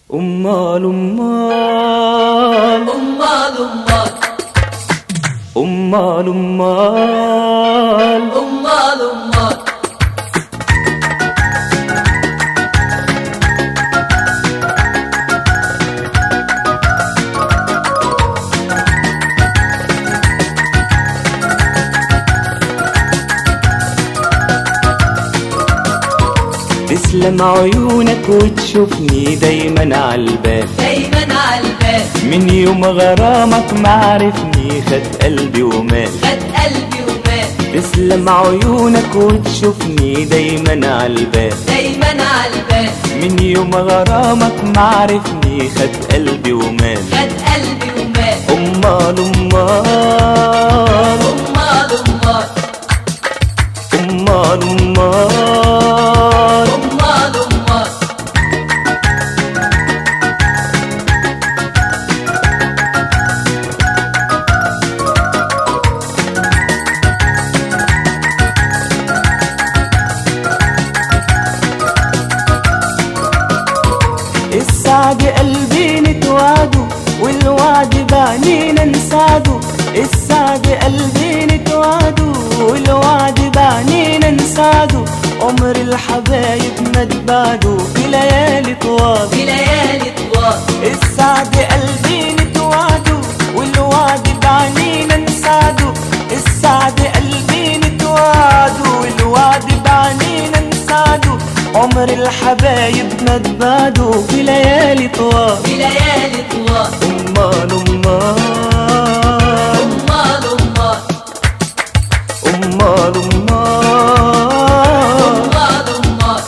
أمال أمال أمال أمال أمال أمال أمال أمال تسلم عيونك وتشوفني دايما عالبال دايما عالبال من يوم غرامك معرفني خد قلبي ومال خد قلبي ومات تسلم عيونك وتشوفني دايما عالبال دايما عالبال من يوم غرامك معرفني خد قلبي ومال خد قلبي ومات أمال أمال أمال أمال أمال أمال أمال أمال السعد قلبي نتوعده والوعد بعنينا نساعده السعد قلبي نتوعده والوعد بعنينا نساعده عمر الحبايب ما تبعده في ليالي طوال في ليالي طوال السعد قلبي نتوعده والوعد بعنينا نساعده السعد قلبي نتوعده والوعد بعنينا نساعده عمر الحبايب ما تبعده في ليالي طوال في ليالي طوال أمال أمال أمال أمال أمال أمال أمال أمال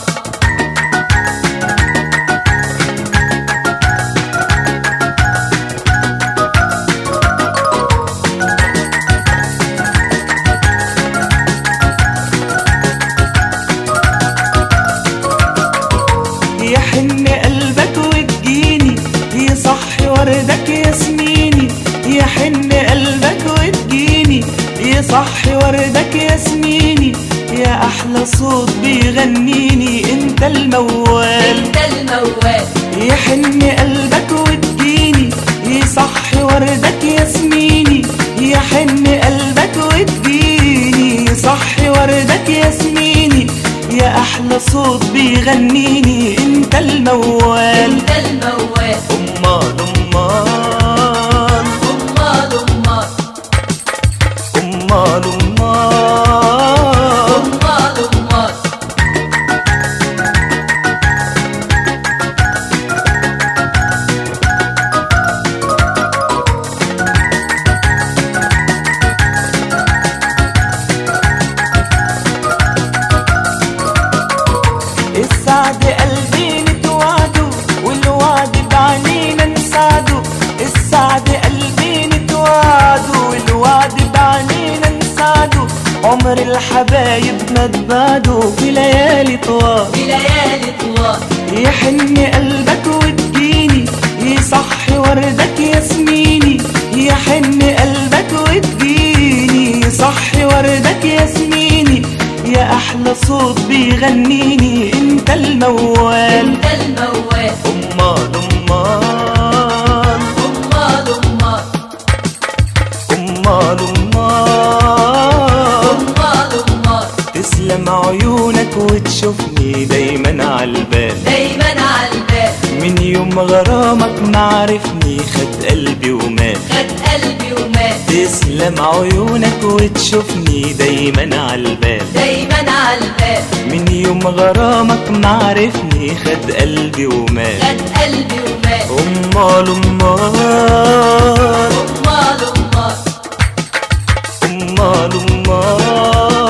يحن قلبك وتجيني يصحي وردك ياسميني يحن قلبك وتجيني يصحي وردك ياسميني يا احلى صوت بيغنيني انت الموال أنت الموال يحن قلبك وتجيني يصحي وردك ياسميني يحن قلبك وتجيني يصحي وردك ياسميني يا احلى صوت بيغنيني انت الموال أنت الموال امال امال أمال أمال امال امال أمال أمال السعد قلبي نتوعده والوعد بعنينا نساعده السعد قلبي نتوعده والوعد بعنينا نساعده عمر الحبايب ما تبعده في ليالي طوال في ليالي طوال يحن قلبك وتجيني يصحي وردك ياسميني يحن قلبك وتجيني يصحي وردك ياسميني يا احلى صوت بيغنيني انت الموال أنت الموال امال امال أمال أمال امال امال أمال أمال تسلم عيونك وتشوفني دايما عالبال دايما عالبال من يوم غرامك معرفني خد قلبي ومات خد قلبي ومات تسلم عيونك وتشوفني دايما عالبال دايما عالبال من يوم غرامك معرفني خد قلبي ومات خد قلبي ومات أمال أمال أمال أمال أمال أمال